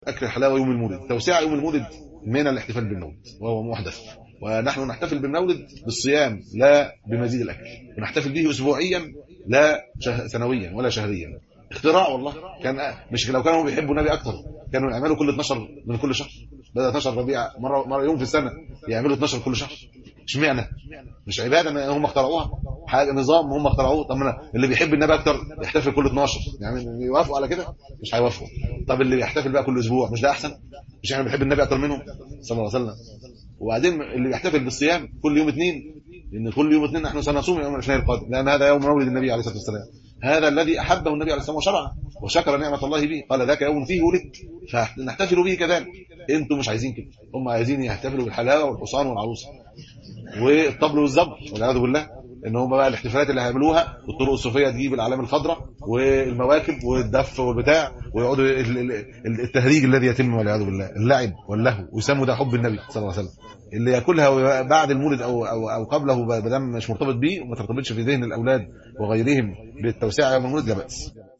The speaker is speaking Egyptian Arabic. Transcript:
اكل الحلاوه يوم المولد توسعه يوم المولد من الاحتفال بالمولد وهو محدث ونحن نحتفل بالمولد بالصيام لا بمزيد الاكل ونحتفل به اسبوعيا لا شه... سنويا ولا شهريا اختراع والله كان مش لو كانوا بيحبوا النبي اكتر كانوا يعملوا كل 12 من كل شهر بدل 12 ربيع مره مره يوم في السنه يعملوا 12 كل شهر اشمعنى مش عباده هم اخترعوها حاجه نظام هم اخترعوه طب أنا اللي بيحب النبي اكتر يحتفل كل 12 يعني يوافقوا على كده مش هيوافقوا طب اللي بيحتفل بقى كل اسبوع مش ده احسن مش احنا بنحب النبي اكتر منهم صلى الله عليه وسلم وبعدين اللي بيحتفل بالصيام كل يوم اثنين لان كل يوم اثنين نحن سنصوم يوم الاثنين القادم لان هذا يوم مولد النبي عليه الصلاه والسلام هذا الذي احبه النبي عليه الصلاه والسلام وشرعه وشكر نعمه الله به قال ذاك يوم فيه ولدت فنحتفل به كذلك انتم مش عايزين كده هم عايزين يحتفلوا بالحلاوه والحصان والعروسه والطبل والزبر والعياذ بالله ان هم بقى الاحتفالات اللي هيعملوها والطرق الصوفيه تجيب الاعلام الخضراء والمواكب والدف والبتاع ويقعدوا التهريج الذي يتم والعياذ بالله اللعب واللهو ويسموا ده حب النبي صلى الله عليه وسلم اللي ياكلها بعد المولد او او او قبله ما دام مش مرتبط بيه وما ترتبطش في ذهن الاولاد وغيرهم بالتوسعه يوم المولد لا باس